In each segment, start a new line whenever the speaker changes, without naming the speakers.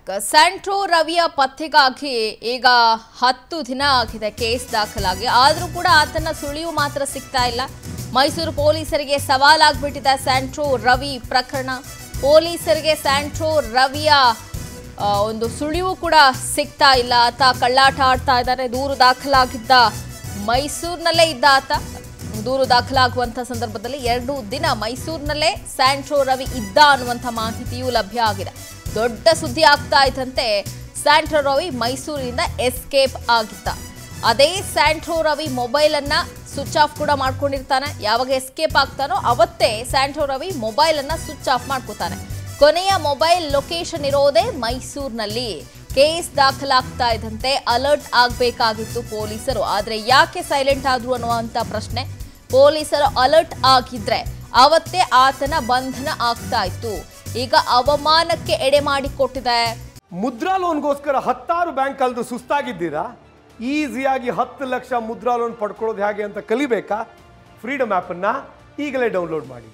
Santro ರವಿಯ ಪತ್ತೆಗಾಗಿ ಈಗ ಹತ್ತು ದಿನ ಆಗಿದೆ ಕೇಸ್ ದಾಖಲಾಗಿ ಆದರೂ ಕೂಡ ಆತನ ಸುಳಿವು ಮಾತ್ರ ಸಿಗ್ತಾ ಇಲ್ಲ ಮೈಸೂರು ಪೊಲೀಸರಿಗೆ ಸವಾಲಾಗ್ಬಿಟ್ಟಿದೆ ಸ್ಯಾಂಟ್ರೋ ರವಿ ಪ್ರಕರಣ ಪೊಲೀಸರಿಗೆ ಸ್ಯಾಂಟ್ರೋ ರವಿಯ ಆ, ಒಂದು ಸುಳಿವು ಕೂಡ ಸಿಗ್ತಾ ಇಲ್ಲ ಆತ ಕಳ್ಳಾಟ ಆಡ್ತಾ ಇದ್ದಾರೆ ದೂರು ದಾಖಲಾಗಿದ್ದ ಮೈಸೂರಿನಲ್ಲೇ ಇದ್ದ ಆತ ದೂರು ದಾಖಲಾಗುವಂಥ ಸಂದರ್ಭದಲ್ಲಿ ಎರಡು ದಿನ ಮೈಸೂರಿನಲ್ಲೇ ಸ್ಯಾಂಟ್ರೋ ರವಿ ಇದ್ದ ಅನ್ನುವಂಥ ಮಾಹಿತಿಯೂ ಲಭ್ಯ ಆಗಿದೆ ದೊಡ್ಡ ಸುದ್ದಿ ಆಗ್ತಾ ಇದ್ದಂತೆ ಸ್ಯಾಂಟ್ರೋ ರವಿ ಮೈಸೂರಿನಿಂದ ಎಸ್ಕೇಪ್ ಆಗಿದ್ದ ಅದೇ ಸ್ಯಾಂಟ್ರೋ ರವಿ ಮೊಬೈಲ್ ಅನ್ನ ಸ್ವಿಚ್ ಆಫ್ ಕೂಡ ಮಾಡ್ಕೊಂಡಿರ್ತಾನೆ ಯಾವಾಗ ಎಸ್ಕೇಪ್ ಆಗ್ತಾನೋ ಅವತ್ತೇ ಸ್ಯಾಂಟ್ರೋ ರವಿ ಮೊಬೈಲ್ ಅನ್ನ ಸ್ವಿಚ್ ಆಫ್ ಮಾಡ್ಕೋತಾನೆ ಕೊನೆಯ ಮೊಬೈಲ್ ಲೊಕೇಶನ್ ಇರೋದೇ ಮೈಸೂರಿನಲ್ಲಿ ಕೇಸ್ ದಾಖಲಾಗ್ತಾ ಇದ್ದಂತೆ ಅಲರ್ಟ್ ಆಗಬೇಕಾಗಿತ್ತು ಪೊಲೀಸರು ಆದರೆ ಯಾಕೆ ಸೈಲೆಂಟ್ ಆದ್ರು ಅನ್ನುವಂಥ ಪ್ರಶ್ನೆ ಪೊಲೀಸರು ಅಲರ್ಟ್ ಆಗಿದ್ರೆ ಅವತ್ತೇ ಆತನ ಬಂಧನ ಆಗ್ತಾ ಇತ್ತು ಈಗ ಅವಮಾನಕ್ಕೆ ಎಡೆ ಮಾಡಿಕೊಟ್ಟಿದೆ
ಮುದ್ರಾ ಲೋನ್ಗೋಸ್ಕರ ಹತ್ತಾರು ಬ್ಯಾಂಕ್ ಕಲ್ದು ಸುಸ್ತಾಗಿದ್ದೀರಾ ಈಸಿಯಾಗಿ ಹತ್ತು ಲಕ್ಷ ಮುದ್ರಾ ಲೋನ್ ಪಡ್ಕೊಳ್ಳೋದು ಹೇಗೆ ಅಂತ ಕಲಿಬೇಕಾ ಫ್ರೀಡಮ್ ಆ್ಯಪನ್ನು ಈಗಲೇ ಡೌನ್ಲೋಡ್ ಮಾಡಿ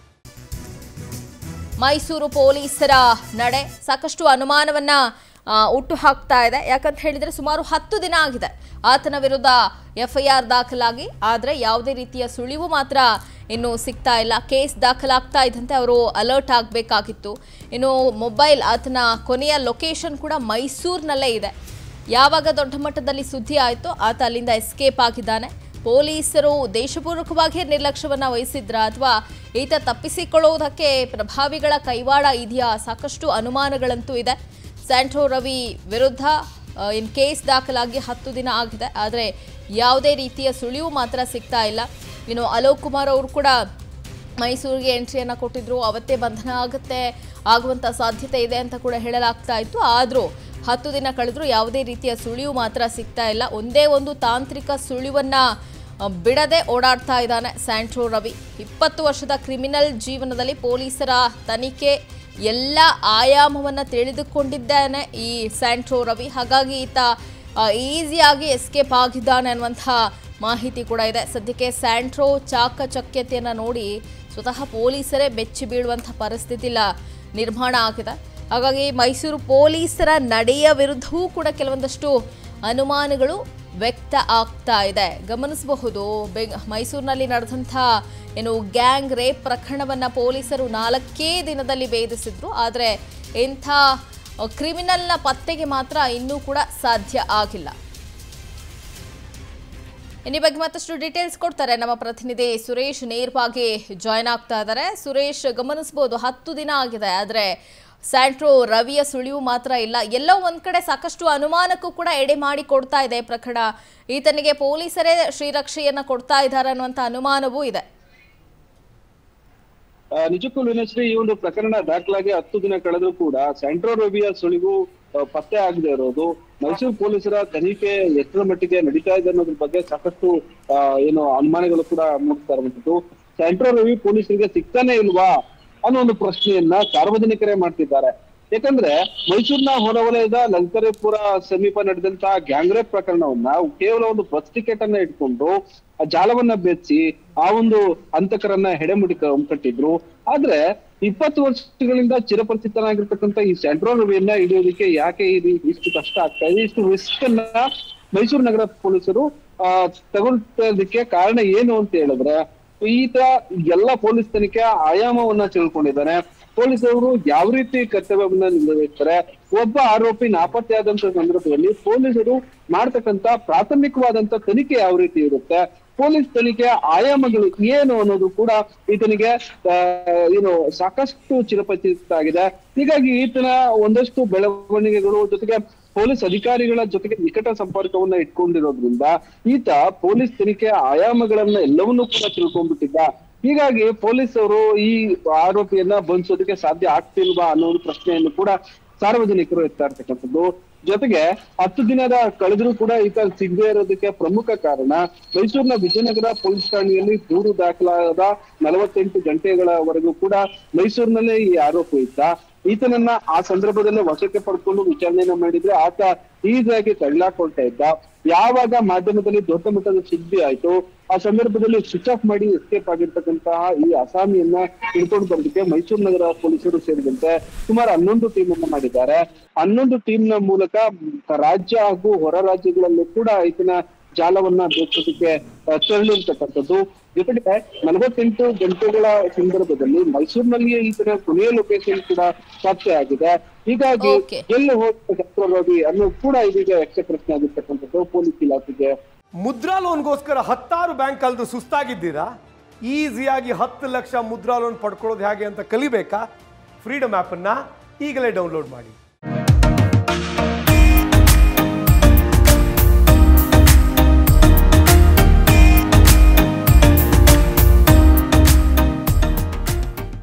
ಮೈಸೂರು ಪೊಲೀಸರ ನಡೆ ಸಾಕಷ್ಟು ಅನುಮಾನವನ್ನ ಆ, ಹುಟ್ಟು ಹಾಕ್ತಾ ಇದೆ ಯಾಕಂತ ಹೇಳಿದ್ರೆ ಸುಮಾರು ಹತ್ತು ದಿನ ಆಗಿದೆ ಆತನ ವಿರುದ್ಧ ಎಫ್ಐಆರ್ ದಾಖಲಾಗಿ ಆದರೆ ಯಾವುದೇ ರೀತಿಯ ಸುಳಿವು ಮಾತ್ರ ಇನ್ನು ಸಿಗ್ತಾ ಇಲ್ಲ ಕೇಸ್ ದಾಖಲಾಗ್ತಾ ಇದ್ದಂತೆ ಅವರು ಅಲರ್ಟ್ ಆಗಬೇಕಾಗಿತ್ತು ಇನ್ನು ಮೊಬೈಲ್ ಆತನ ಕೊನೆಯ ಲೊಕೇಶನ್ ಕೂಡ ಮೈಸೂರಿನಲ್ಲೇ ಇದೆ ಯಾವಾಗ ದೊಡ್ಡ ಮಟ್ಟದಲ್ಲಿ ಸುದ್ದಿ ಆಯಿತು ಆತ ಅಲ್ಲಿಂದ ಎಸ್ಕೇಪ್ ಆಗಿದ್ದಾನೆ ಪೊಲೀಸರು ದೇಶಪೂರ್ವಕವಾಗಿ ನಿರ್ಲಕ್ಷ್ಯವನ್ನ ವಹಿಸಿದ್ರ ಅಥವಾ ಈತ ತಪ್ಪಿಸಿಕೊಳ್ಳುವುದಕ್ಕೆ ಪ್ರಭಾವಿಗಳ ಕೈವಾಡ ಇದೆಯಾ ಸಾಕಷ್ಟು ಅನುಮಾನಗಳಂತೂ ಇದೆ ಸ್ಯಾಂಟ್ರೋ ರವಿ ವಿರುದ್ಧ ಇನ್ ಕೇಸ್ ದಾಖಲಾಗಿ ಹತ್ತು ದಿನ ಆಗಿದೆ ಆದರೆ ಯಾವುದೇ ರೀತಿಯ ಸುಳಿವು ಮಾತ್ರ ಸಿಗ್ತಾ ಇಲ್ಲ ಇನ್ನು ಅಲೋಕ್ ಕುಮಾರ್ ಅವರು ಕೂಡ ಮೈಸೂರಿಗೆ ಎಂಟ್ರಿಯನ್ನು ಕೊಟ್ಟಿದ್ರು ಅವತ್ತೇ ಬಂಧನ ಆಗುತ್ತೆ ಆಗುವಂಥ ಸಾಧ್ಯತೆ ಇದೆ ಅಂತ ಕೂಡ ಹೇಳಲಾಗ್ತಾ ಇತ್ತು ಆದರೂ ಹತ್ತು ದಿನ ಕಳೆದರೂ ಯಾವುದೇ ರೀತಿಯ ಸುಳಿವು ಮಾತ್ರ ಸಿಗ್ತಾ ಇಲ್ಲ ಒಂದೇ ಒಂದು ತಾಂತ್ರಿಕ ಸುಳಿವನ್ನ ಆ, ಬಿಡದೆ ಓಡಾಡ್ತಾ ಇದ್ದಾನೆ ಸ್ಯಾಂಟ್ರೋ ರವಿ ಇಪ್ಪತ್ತು ವರ್ಷದ ಕ್ರಿಮಿನಲ್ ಜೀವನದಲ್ಲಿ ಪೊಲೀಸರ ತನಿಖೆ ಎಲ್ಲ ಆಯಾಮವನ್ನು ತಿಳಿದುಕೊಂಡಿದ್ದಾನೆ ಈ ಸ್ಯಾಂಟ್ರೋ ರವಿ ಹಾಗಾಗಿ ಈತ ಈಸಿಯಾಗಿ ಎಸ್ಕೇಪ್ ಆಗಿದ್ದಾನೆ ಅನ್ನುವಂಥ ಮಾಹಿತಿ ಕೂಡ ಇದೆ ಸದ್ಯಕ್ಕೆ ಸ್ಯಾಂಟ್ರೋ ಚಾಕಚಕ್ಯತೆಯನ್ನು ನೋಡಿ ಸ್ವತಃ ಪೊಲೀಸರೇ ಬೆಚ್ಚಿ ಬೀಳುವಂಥ ಪರಿಸ್ಥಿತಿ ಇಲ್ಲ ನಿರ್ಮಾಣ ಆಗಿದೆ ಹಾಗಾಗಿ ಮೈಸೂರು ಪೊಲೀಸರ ನಡೆಯ ವಿರುದ್ಧವೂ ಕೂಡ ಕೆಲವೊಂದಷ್ಟು ಅನುಮಾನಗಳು ವ್ಯಕ್ತ ಆಗ್ತಾ ಇದೆ ಗಮನಿಸಬಹುದು ಬೆಂಗ್ ಮೈಸೂರಿನಲ್ಲಿ ನಡೆದಂಥ ಏನು ಗ್ಯಾಂಗ್ ರೇಪ್ ಪ್ರಕರಣವನ್ನು ಪೊಲೀಸರು ನಾಲ್ಕೇ ದಿನದಲ್ಲಿ ಭೇದಿಸಿದ್ರು ಆದರೆ ಇಂಥ ಕ್ರಿಮಿನಲ್ನ ಪತ್ತೆಗೆ ಮಾತ್ರ ಇನ್ನೂ ಕೂಡ ಸಾಧ್ಯ ಆಗಿಲ್ಲ ಇನ್ನು ಈ ಬಗ್ಗೆ ಮತ್ತಷ್ಟು ಡೀಟೇಲ್ಸ್ ಕೊಡ್ತಾರೆ ನಮ್ಮ ಪ್ರತಿನಿಧಿ ಸುರೇಶ್ ನೇರವಾಗಿ ಜಾಯ್ನ್ ಆಗ್ತಾ ಇದ್ದಾರೆ ಸುರೇಶ್ ಗಮನಿಸಬಹುದು ಹತ್ತು ದಿನ ಆಗಿದೆ ಆದರೆ ಸ್ಯಾಂಟ್ರೋ ರವಿಯ ಸುಳಿವು ಮಾತ್ರ ಇಲ್ಲ ಎಲ್ಲೋ ಒಂದ್ ಕಡೆ ಸಾಕಷ್ಟು ಅನುಮಾನಕ್ಕೂ ಕೂಡ ಎಡೆ ಮಾಡಿ ಕೊಡ್ತಾ ಇದೆ ಪ್ರಕರಣ ಈತನಿಗೆ ಪೊಲೀಸರೇ ಶ್ರೀರಕ್ಷೆಯನ್ನ ಕೊಡ್ತಾ ಇದ್ದಾರೆ ಅನ್ನುವಂಥ ಅನುಮಾನವೂ ಇದೆ
ಆ, ನಿಜಕ್ಕೂ ಲೀನಶ್ರೀ ಈ ಒಂದು ಪ್ರಕರಣ ದಾಖಲಾಗಿ ಹತ್ತು ದಿನ ಕಳೆದರೂ ಕೂಡ ಸೆಂಟ್ರೋ ರವಿಯ ಸುಳಿವು ಆ, ಪತ್ತೆ ಆಗದೆ ಇರೋದು ಮೈಸೂರು ಪೊಲೀಸರ ತನಿಖೆ ಎಷ್ಟರ ಮಟ್ಟಿಗೆ ನಡೀತಾ ಇದೆ ಅನ್ನೋದ್ರ ಬಗ್ಗೆ ಸಾಕಷ್ಟು ಆ, ಏನು ಅನುಮಾನಗಳು ಕೂಡ ಮೂಡ್ತಾ ಇರುವಂತದ್ದು ಸೆಂಟ್ರೋ ರವಿ ಪೊಲೀಸರಿಗೆ ಸಿಗ್ತಾನೆ ಇಲ್ವಾ ಅನ್ನೋ ಒಂದು ಪ್ರಶ್ನೆಯನ್ನ ಸಾರ್ವಜನಿಕರೇ ಮಾಡ್ತಿದ್ದಾರೆ ಯಾಕಂದ್ರೆ ಮೈಸೂರಿನ ಹೊರವಲಯದ ಲಂಕರೇಪುರ ಸಮೀಪ ನಡೆದಂತಹ ಗ್ಯಾಂಗ್ರೇಪ್ ಪ್ರಕರಣವನ್ನ ಕೇವಲ ಒಂದು ಬಸ್ ಟಿಕೆಟ್ ಅನ್ನ ಇಟ್ಕೊಂಡು ಆ ಜಾಲವನ್ನ ಬೆಚ್ಚಿ ಆ ಒಂದು ಹಂತಕರನ್ನ ಹೆಡೆಮುಡಿ ಕ- ಕಟ್ಟಿದ್ರು ಆದ್ರೆ ಇಪ್ಪತ್ತು ವರ್ಷಗಳಿಂದ ಚಿರಪರಿಚಿತನಾಗಿರ್ತಕ್ಕಂಥ ಈ ಸೆಂಟ್ರಲ್ ರವಿಯನ್ನ ಹಿಡಿಯೋದಕ್ಕೆ ಯಾಕೆ ಇದು ಇಷ್ಟು ಕಷ್ಟ ಆಗ್ತಾ ಇದೆ ಇಷ್ಟು ರಿಸ್ಕ್ ಅನ್ನ ಮೈಸೂರು ನಗರ ಪೊಲೀಸರು ಆ ತಗೊಳ್ತೋದಕ್ಕೆ ಕಾರಣ ಏನು ಅಂತ ಹೇಳಿದ್ರೆ ಈತ ಎಲ್ಲ ಪೊಲೀಸ್ ತನಿಖೆ ಆಯಾಮವನ್ನ ತಿಳ್ಕೊಂಡಿದ್ದಾನೆ ಪೊಲೀಸರು ಯಾವ ರೀತಿ ಕರ್ತವ್ಯವನ್ನ ನಿರ್ವಹಿಸ್ತಾರೆ ಒಬ್ಬ ಆರೋಪಿ ನಾಪತ್ತೆಯಾದಂತ ಸಂದರ್ಭದಲ್ಲಿ ಪೊಲೀಸರು ಮಾಡ್ತಕ್ಕಂತ ಪ್ರಾಥಮಿಕವಾದಂತ ತನಿಖೆ ಯಾವ ರೀತಿ ಇರುತ್ತೆ ಪೊಲೀಸ್ ತನಿಖೆ ಆಯಾಮಗಳು ಏನು ಅನ್ನೋದು ಕೂಡ ಈತನಿಗೆ ಆ, ಏನು ಸಾಕಷ್ಟು ಚಿರಪರಿಚಿತ ಆಗಿದೆ ಹೀಗಾಗಿ ಈತನ ಒಂದಷ್ಟು ಬೆಳವಣಿಗೆಗಳು ಜೊತೆಗೆ ಪೊಲೀಸ್ ಅಧಿಕಾರಿಗಳ ಜೊತೆಗೆ ನಿಕಟ ಸಂಪರ್ಕವನ್ನ ಇಟ್ಕೊಂಡಿರೋದ್ರಿಂದ ಈತ ಪೊಲೀಸ್ ತನಿಖೆ ಆಯಾಮಗಳನ್ನ ಎಲ್ಲವನ್ನೂ ಕೂಡ ತಿಳ್ಕೊಂಡ್ಬಿಟ್ಟಿದ್ದ ಹೀಗಾಗಿ ಪೊಲೀಸರು ಈ ಆರೋಪಿಯನ್ನ ಬಂಧಿಸೋದಕ್ಕೆ ಸಾಧ್ಯ ಆಗ್ತಿಲ್ವಾ ಅನ್ನೋ ಒಂದು ಪ್ರಶ್ನೆಯನ್ನು ಕೂಡ ಸಾರ್ವಜನಿಕರು ಎತ್ತಾ ಇರ್ತಕ್ಕಂಥದ್ದು ಜೊತೆಗೆ ಹತ್ತು ದಿನದ ಕಳೆದ್ರೂ ಕೂಡ ಈತ ಸಿಗದೆ ಇರೋದಕ್ಕೆ ಪ್ರಮುಖ ಕಾರಣ ಮೈಸೂರಿನ ವಿಜಯನಗರ ಪೊಲೀಸ್ ಠಾಣೆಯಲ್ಲಿ ದೂರು ದಾಖಲಾದ ನಲವತ್ತೆಂಟು ಗಂಟೆಗಳವರೆಗೂ ಕೂಡ ಮೈಸೂರಿನಲ್ಲೇ ಈ ಆರೋಪಿ ಇದ್ದ ಈತನನ್ನ ಆ ಸಂದರ್ಭದಲ್ಲೇ ವಶಕ್ಕೆ ಪಡ್ಕೊಂಡು ವಿಚಾರಣೆಯನ್ನ ಮಾಡಿದ್ರೆ ಆತ ಈಸಿಯಾಗಿ ತಳ್ಳಾಕೊಳ್ತಾ ಇದ್ದ ಯಾವಾಗ ಮಾಧ್ಯಮದಲ್ಲಿ ದೊಡ್ಡ ಮಟ್ಟದ ಸುದ್ದಿ ಆಯ್ತು ಆ ಸಂದರ್ಭದಲ್ಲಿ ಸ್ವಿಚ್ ಆಫ್ ಮಾಡಿ ಎಸ್ಕೇಪ್ ಆಗಿರ್ತಕ್ಕಂತಹ ಈ ಅಸಾಮಿಯನ್ನ ಹಿಡ್ಕೊಂಡು ಬರೋದಕ್ಕೆ ಮೈಸೂರು ನಗರ ಪೊಲೀಸರು ಸೇರಿದಂತೆ ಸುಮಾರು ಹನ್ನೊಂದು ಟೀಮ್ ಅನ್ನ ಮಾಡಿದ್ದಾರೆ ಹನ್ನೊಂದು ಟೀಮ್ ನ ಮೂಲಕ ರಾಜ್ಯ ಹಾಗೂ ಹೊರ ರಾಜ್ಯಗಳಲ್ಲೂ ಕೂಡ ಈತನ ಜಾಲವನ್ನ ಬೇರ್ಸೋದಕ್ಕೆ ಆ, ತೆರಳಿರ್ತಕ್ಕಂಥದ್ದು ಜೊತೆಗೆ ನಲವತ್ತೆಂಟು ಗಂಟೆಗಳ ಸಂದರ್ಭದಲ್ಲಿ ಮೈಸೂರಿನಲ್ಲಿಯೇ ಈತನ ಕೊನೆಯ ಲೊಕೇಶನ್ ಕೂಡ ಪತ್ತೆ ಆಗಿದೆ ಹೀಗಾಗಿ
Okay.
ಎಲ್ಲಿ ಹೋಗಿ ಅನ್ನೋದು ಕೂಡ ಇದೀಗ ಯಕ್ಷ ಪ್ರಶ್ನೆ ಆಗಿರ್ತಕ್ಕಂಥದ್ದು ಪೊಲೀಸ್ ಇಲಾಖೆಗೆ
ಮುದ್ರಾ ಲೋನ್ಗೋಸ್ಕರ ಹತ್ತಾರು ಬ್ಯಾಂಕ್ ಕಲ್ದು ಸುಸ್ತಾಗಿದ್ದೀರಾ ಈಸಿಯಾಗಿ ಹತ್ತು ಲಕ್ಷ ಮುದ್ರಾ ಲೋನ್ ಪಡ್ಕೊಳ್ಳೋದು ಹೇಗೆ ಅಂತ ಕಲಿಬೇಕಾ ಫ್ರೀಡಮ್ ಆ್ಯಪನ್ನು ಈಗಲೇ ಡೌನ್ಲೋಡ್ ಮಾಡಿ